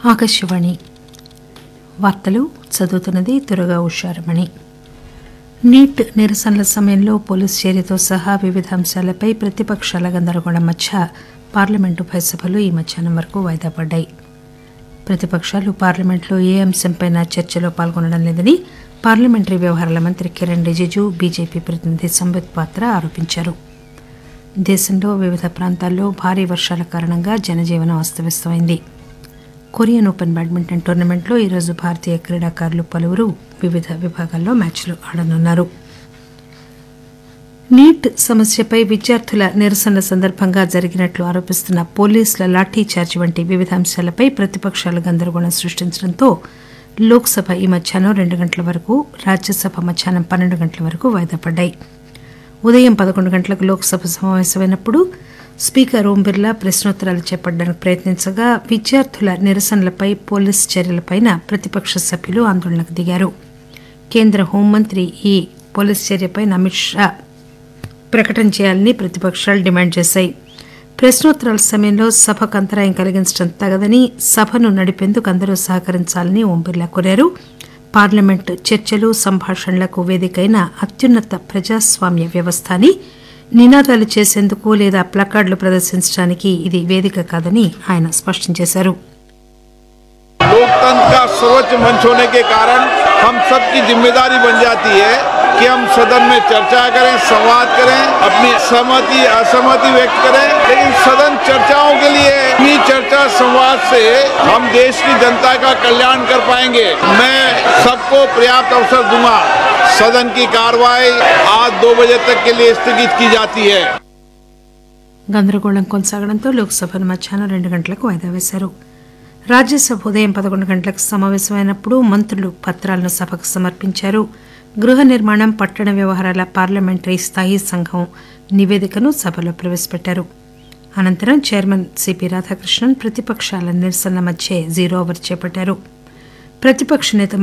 ఆకాశవాణి వార్తలు చదువుతున్నది దురగా ఉషారమణి నీట్ నిరసనల సమయంలో పోలీసు చర్యతో సహా వివిధ అంశాలపై ప్రతిపక్షాల గందరగోళం మధ్య పార్లమెంటు ఉభయ సభలు ఈ మధ్యాహ్నం వరకు వాయిదా పడ్డాయి ప్రతిపక్షాలు పార్లమెంట్లో ఏ అంశంపైనా చర్చలో పాల్గొనడం లేదని పార్లమెంటరీ వ్యవహారాల మంత్రి కిరణ్ రిజిజు బీజేపీ ప్రతినిధి సంబిత్ పాత్ర ఆరోపించారు దేశంలో వివిధ ప్రాంతాల్లో భారీ వర్షాల కారణంగా జనజీవనం అస్తవ్యస్తమైంది కొరియన్ ఓపెన్ బ్యాడ్మింటన్ టోర్నమెంట్లో ఈరోజు భారతీయ క్రీడాకారులు పలువురు వివిధ విభాగాల్లో మ్యాచ్లు ఆడనున్నారు నీట్ సమస్యపై విద్యార్థుల నిరసనల సందర్భంగా జరిగినట్లు ఆరోపిస్తున్న పోలీసుల లాఠీ చార్జ్ వంటి వివిధ అంశాలపై ప్రతిపక్షాలు గందరగోళం సృష్టించడంతో లోక్సభ ఈ మధ్యాహ్నం రెండు గంటల వరకు రాజ్యసభ మధ్యాహ్నం పన్నెండు గంటల వరకు వాయిదా పడ్డాయి ఉదయం పదకొండు గంటలకు లోక్సభ సమావేశమైనప్పుడు స్పీకర్ ఓం బిర్లా ప్రశ్నోత్తరాలు చేపట్టడానికి ప్రయత్నించగా విద్యార్థుల నిరసనలపై పోలీసు చర్యలపైన ప్రతిపక్ష సభ్యులు ఆందోళనకు దిగారు కేంద్ర హోంమంత్రి ఈ పోలీసు చర్యపై అమిత్ షా ప్రకటన చేయాలని ప్రతిపక్షాలు డిమాండ్ చేశాయి ప్రశ్నోత్తరాల సమయంలో సభకు అంతరాయం కలిగించడం తగదని సభను నడిపేందుకు అందరూ సహకరించాలని ఓం బిర్లా కోరారు పార్లమెంటు చర్చలు సంభాషణలకు వేదికైన అత్యున్నత ప్రజాస్వామ్య వ్యవస్థ అని నినాదాలు చేసేందుకు లేదా ప్లకార్డులు ప్రదర్శించడానికి ఇది వేదిక కాదని ఆయన స్పష్టం చేశారు लोकतंत्र का सर्वोच्च मंच होने के कारण हम सबकी जिम्मेदारी बन जाती है कि हम सदन में चर्चा करें संवाद करें अपनी सहमति असहमति व्यक्त करें लेकिन सदन चर्चाओं के लिए इन्हीं चर्चा संवाद से हम देश की जनता का कल्याण कर पाएंगे मैं सबको पर्याप्त अवसर दूंगा सदन की कार्रवाई आज दो बजे तक के लिए स्थगित की जाती है గందరగోళం కొనసాగడంతో లోక్సభను మధ్యాహ్నం రెండు గంటలకు వాయిదా వేశారు రాజ్యసభ ఉదయం పదకొండు గంటలకు సమావేశమైనప్పుడు మంత్రులు పత్రాలను సభకు సమర్పించారు గృహ నిర్మాణం పట్టణ వ్యవహారాల పార్లమెంటరీ స్థాయీ సంఘం నివేదికను సభలో ప్రవేశపెట్టారు అనంతరం చైర్మన్ సిపి రాధాకృష్ణన్ ప్రతిపక్షాల నిరసనల మధ్య జీరో ఓవర్ చేపట్టారు ప్రతిపక్ష నేత